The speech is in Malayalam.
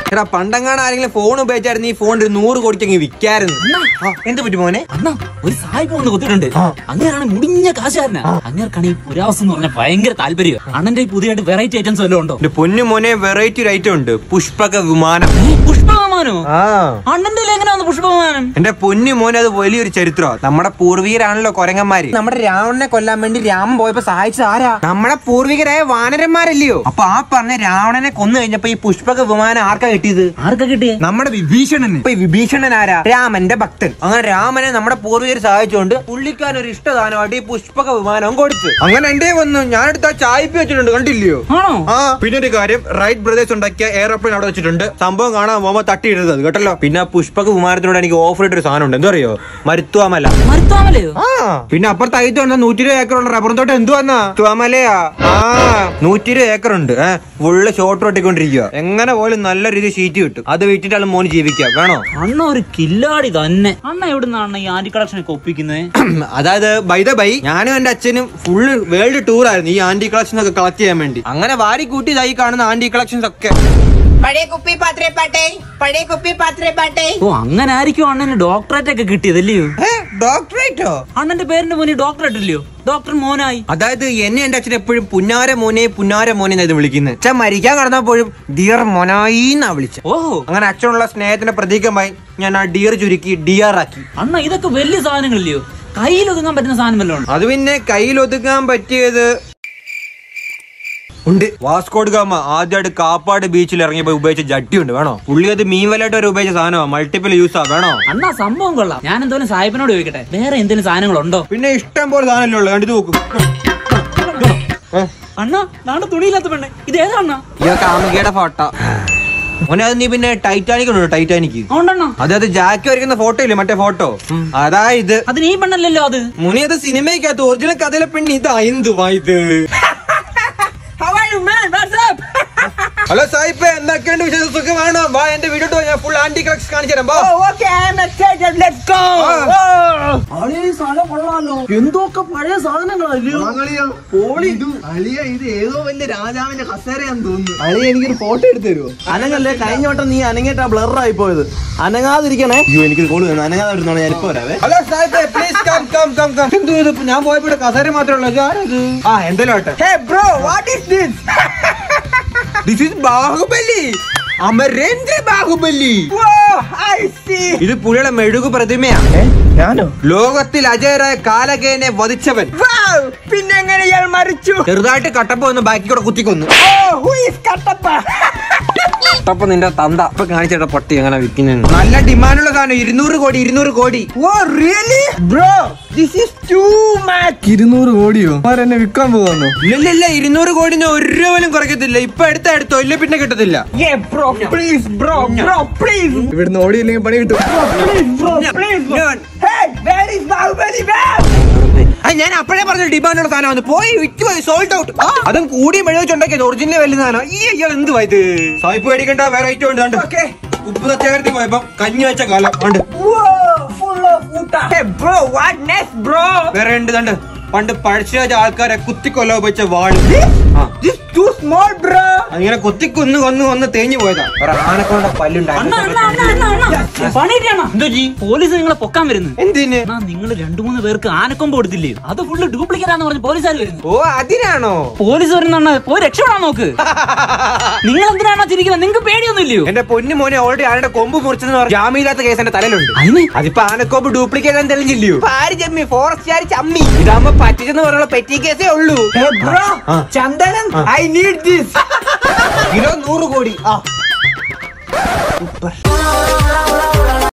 എടാ പണ്ടങ്ങാണ് ആരെങ്കിലും ഫോൺ ഉപയോഗിച്ചായിരുന്നു ഈ ഫോൺ ഒരു നൂറ് കോടിക്കങ്ങ് വിൽക്കായിരുന്നു ആ, എന്ത് പറ്റി മോനെ അണ്ണാ ഒരു സായിപ്പ് വന്ന് കൊത്തിട്ടുണ്ട് അങ്ങനെയാണ് മുടിഞ്ഞ കാശുകാരനാ അങ്ങേർക്കാണ് ഈ പുരാവസ്ഥ എന്ന് പറഞ്ഞാൽ ഭയങ്കര താല്പര്യം അണ്ണന്റെ ഈ പുതിയതായിട്ട് വെറൈറ്റി ഐറ്റംസ് വല്ലതും ഉണ്ടോ എന്റെ പൊന്നു മോനെ വെറൈറ്റി ഒരു ഐറ്റം ഉണ്ട് പുഷ്പക വിമാനം ഏ, പുഷ്പവിമാനോ ആ അണ്ണന്റെ എങ്ങനെ വന്നു പുഷ്പവിമാനം എന്റെ പൊന്നു മോനെ അത് വലിയൊരു ചരിത്രമാണ് നമ്മുടെ പൂർവികരാണല്ലോ കൊരങ്ങന്മാര് നമ്മുടെ രാവണനെ കൊല്ലാൻ വേണ്ടി രാമൻ പോയപ്പോ സഹായിച്ചത് ആരാ നമ്മുടെ പൂർവികരായ വാനരന്മാരല്ലയോ അപ്പൊ ആ പറഞ്ഞ രാവണനെ കൊന്നു കഴിഞ്ഞപ്പോ ഈ പുഷ്പക വിമാനം ആർക്കാ കിട്ടിയത് ആർക്കാ കിട്ടിയേ നമ്മുടെ വിഭീഷണന് ഇപ്പൊ ഈ വിഭീഷണൻ ആരാ രാമന്റെ ഭക്തൻ അങ്ങനെ രാമനെ നമ്മുടെ പൂർവികർ സഹായിച്ചുകൊണ്ട് പുള്ളിക്കാൻ ഒരു ഇഷ്ടദാനമായിട്ട് ഈ പുഷ്പക വിമാനം കൊടുത്തു അങ്ങനെ എന്റെ വന്നു ഞാനെടുത്ത് ആ ചായ്പ വെച്ചിട്ടുണ്ട് കണ്ടില്ലയോ ആണോ ആ പിന്നെ ഒരു കാര്യം റൈറ്റ് ബ്രദേഴ്സ് ഉണ്ടാക്കിയ എയർപ്ലെയിൻ അവിടെ വെച്ചിട്ടുണ്ട് സംഭവം കാണാൻ പോകുമ്പോ തട്ടിയിടുന്നത് അത് കേട്ടല്ലോ പിന്നെ ആ പുഷ്പക വിമാനത്തിനോട് എനിക്ക് ഓഫർ ഇട്ടൊരു സാധനം ഉണ്ട് എന്താ അറിയോ മരുത്തുവാമല മരുത്താമലയോ ആ പിന്നെ അപ്പുറത്ത് അയത്ത് വന്ന നൂറ്റി ഇരുപത് ഏക്കറുള്ള റബ്ബർ തോട്ടം എന്തു വന്നാ തുവാമലയാ ആ നൂറ്റി ഇരുപത് ഏക്കർ ഉണ്ട് ഏഹ് ഫുള്ള് ഷോർട്ട് ഒട്ടിക്കൊണ്ടിരിക്കുക എങ്ങനെ പോലും നല്ല രീതിയിൽ ഷീറ്റ് കിട്ടും അത് വിറ്റിട്ടാണ് മോന് ജീവിക്കുക വേണോ അണ്ണ ഒരു കില്ലാടി തന്നെ അണ്ണ എവിടുന്നാണ് ഈ ആന്റി കളക്ഷൻ ഒക്കെ ഒപ്പിക്കുന്നത് അതായത് ബൈ ദ ബൈ ഞാനും എന്റെ അച്ഛനും ഫുള്ള് വേൾഡ് ടൂർ ആയിരുന്നു ഈ ആന്റി കളക്ഷൻസ് ഒക്കെ കളക്ട് ചെയ്യാൻ വേണ്ടി അങ്ങനെ വാരി കൂട്ടി ഇതായി കാണുന്ന ആന്റി കളക്ഷൻസ് ഒക്കെ പഴയ കുപ്പി പാത്രേ പാട്ടെ പഴയ കുപ്പി പാത്രേ പാട്ടെ ഓ അങ്ങനെ ആയിരിക്കും അണ്ണന് ഡോക്ടറേറ്റ് ഒക്കെ കിട്ടിയതല്ലയോ ഡോക്ടറേറ്റോ അണ്ണന്റെ പേരിന്റെ മുന്നിൽ ഡോക്ടറേറ്റ് ഇല്ലയോ ഡോക്ടർ മോനായി അതായത് എന്നെ എന്റെ അച്ഛൻ എപ്പോഴും പുന്നാര മോനെ പുന്നാര മോനെ എന്നാ ഇത് വിളിക്കുന്നത് അച്ഛൻ മരിക്കാൻ കടന്നപ്പോഴും ഡിയർ മോനായി എന്നാ വിളിച്ചത് ഓഹോ അങ്ങനെ അച്ഛനുള്ള സ്നേഹത്തിന്റെ പ്രതീകമായി ഞാൻ ആ ഡിയർ ചുരുക്കി ഡിയർ ആക്കി അണ്ണ ഇതൊക്കെ വലിയ സാധനങ്ങളില്ലയോ കയ്യിൽ ഒതുങ്ങാൻ പറ്റുന്ന സാധനം വല്ലതും ഉണ്ടോ അത് പിന്നെ കയ്യിൽ ഒതുക്കാൻ പറ്റിയത് ഉണ്ട് വാസ്കോഡ് ഗാമ ആദ്യമായിട്ട് കാപ്പാട് ബീച്ചിൽ ഇറങ്ങിയപ്പോ ഉപയോഗിച്ച ജട്ടിയുണ്ട് വേണോ പുള്ളി അത് മീൻ വലയിട്ട് വരെ ഉപയോഗിച്ച സാധനമാണ് മൾട്ടിപ്പിൾ യൂസാ വേണോ അണ്ണാ സംഭവം കൊള്ളാം ഞാൻ എന്തോലും സാഹിബിനോട് ചോദിക്കട്ടെ വേറെ എന്തെങ്കിലും സാധനങ്ങളുണ്ടോ പിന്നെ ഇഷ്ടം പോലെ സാധനമല്ലേ ഉള്ളു കണ്ടിട്ട് നോക്കും അണ്ണാ നാട് തുണിയില്ലാത്ത പെണ്ണെ ഇത് ഏതാ അണ്ണാ ഈ കാമുകിയുടെ ഫോട്ടോ മോനെ അത് നീ പിന്നെ ടൈറ്റാനിക് ഉണ്ടോ ടൈറ്റാനിക് അതുകൊണ്ടണ്ണാ അതായത് ജാക്കി വരയ്ക്കുന്ന ഫോട്ടോ ഇല്ലേ മറ്റേ ഫോട്ടോ അതായത് അത് നീ പെണ്ണല്ലല്ലോ അത് മുനി അത് സിനിമയ്ക്കകത്ത് ഒറിജിനൽ കഥയിലെ പെണ്ണ് ഇത് എന്തുവാ ഇത് How are you, man? What's up? Hello സായിപ്പ് എന്തൊക്കെയുണ്ട് വിശേഷം സുഖമാണോ വാ എന്റെ വീഡിയോ ഞാൻ ഫുൾ ആന്റി കളക്ഷൻ കാണിച്ചു തരാം വാ. Okay I am excited let's go എന്തൊക്കെ പഴയ സാധനങ്ങളല്ലോ പോളി അളിയ ഇത് ഏതോ വലിയ രാജാവിന്റെ കസേരയാന്ന് തോന്നുന്നു അളിയ എനിക്കൊരു ഫോട്ടോ എടുത്തു തരുമോ അനങ്ങല്ലേ കഴിഞ്ഞ വട്ടം നീ അനങ്ങിയിട്ടാ ബ്ലർ ആയി പോയത് അനങ്ങാതിരിക്കണേ അയ്യോ എനിക്ക് കോള് തന്നെ അനങ്ങാതിരുന്നോളെ ഞാൻ ഇപ്പൊ വരാവേ ഹലോ സായിപ്പ് please come come come come എന്തു ഇത് ഇപ്പൊ ഞാൻ പോയപ്പോ ഇവിടെ കസേര മാത്രമേ ഉള്ളൂ ഇത് ആരത് ആ എന്തായാലും ആട്ടെ hey bro what is this this is Baahubali Amarendra Baahubali I see ഇത് പുള്ളിയുടെ മെഴുകു പ്രതിമയാ ഞാനോ ലോകത്തിൽ അജയരായ കാലകേനെ വധിച്ചവൻ വൗ പിന്നെ എങ്ങനെ ഇയാൾ മരിച്ചു ചെറുതായിട്ട് കട്ടപ്പ ഒന്ന് ബാക്കി കൂടെ കുത്തിക്കൊന്നു oh who is Kattappa Kattappa നിന്റെ തന്ത ഇപ്പൊ കാണിച്ചേട്ട പട്ടി അങ്ങനെ വിൽക്കുന്നു നല്ല ഡിമാൻഡുള്ള സാധനം ഇരുന്നൂറ് കോടി ഇരുന്നൂറ് crore oh really bro this is too much ഇരുന്നൂറ് കോടിയോ ആരെന്നെ വിൽക്കാൻ പോവാന്നോ ഇല്ല ഇല്ല ഇരുന്നൂറ് കോടി ഒരു പോലും കുറയ്ക്കത്തില്ല ഇപ്പൊ എടുത്ത എടുത്തോ ഇല്ല പിന്നെ കിട്ടത്തില്ല yeah bro please bro bro please ഇവിടുന്ന് ഓടിയില്ലെങ്കിൽ പണി കിട്ടും പ്ലീസ് ബ്രോ പ്ലീസ് ഞാൻ- hey where is Baahubali where ആ, ഞാൻ അപ്പോഴേ പറഞ്ഞ ഡിമാൻഡുള്ള സാധനം വന്ന് പോയി വിറ്റ് പോയി സോൾഡ് ഔട്ട് അതും കൂടി മെഴുകുണ്ടാക്കിയത് ഒറിജിനൽ വലിയ സാധനം ഈ അയ്യോ എന്തുവാ ഇത് സായിപ്പ് മേടിക്കണ്ട വേറെ ഐറ്റം ഉണ്ട് കണ്ടോ ഉപ്പ് സത്യാഗ്രഹത്തിൽ പോയപ്പോ കഞ്ഞി വെച്ച കാലം ഉണ്ട് Whoa, full of water. Hey bro, what next bro? വേറെ ഉണ്ട് കണ്ട് പണ്ട് പഴശ്ശിരാജ ആൾക്കാരെ കുത്തിക്കൊല്ല ഉപയോഗിച്ച വാള് ആ This too small bro. അങ്ങനെ കുത്തിക്കൊന്ന് കൊന്ന് കൊന്ന് തേഞ്ഞു പോയതാ ഒരു ആനക്കൊണ്ട അണ്ണാ, പല്ലുണ്ടായിരുന്നു അണ്ണാ, അണ്ണാ, അണ്ണാ, അണ്ണാ. പണിയിട്ടാണോ എന്തോ ജി പോലീസ് നിങ്ങളെ പൊക്കാൻ വരുന്നു എന്തിന് അണ്ണാ നിങ്ങൾ രണ്ടു മൂന്ന് പേർക്ക് ആനക്കൊമ്പ് കൊടുത്തില്ലേ അത് ഫുള്ള് ഡ്യൂപ്ലിക്കേറ്റ് ആണെന്ന് പറഞ്ഞ് പോലീസുകാർ വരുന്നു ഓ അതിനാണോ പോലീസ് വരുന്ന പോയി രക്ഷപ്പെടാൻ നോക്ക് നിങ്ങൾ എന്തിനാണോ ചിരിക്കുന്നത് നിങ്ങൾക്ക് പേടിയൊന്നും ഇല്ലയോ എന്റെ പൊന്നു മോനെ ഓൾറെഡി ആരുടെ കൊമ്പ് മുറിച്ചെന്ന് പറഞ്ഞ ജാമ്യമില്ലാത്ത കേസ് എന്റെ തലയിലുണ്ട് അതിന് അതിപ്പോ ആനക്കൊമ്പ് ഡ്യൂപ്ലിക്കേറ്റ് ആണെന്ന് തെളിഞ്ഞില്ലയോ ആര് ജമ്മി ഫോറസ്റ്റുകാർ ചമ്മി ഇതാകുമ്പോ പറ്റിച്ചെന്ന് പറഞ്ഞ പെറ്റി കേസേ ഉള്ളൂ Hey bro, Chandanan, I need this. Kilo നൂറ് കോടി ആ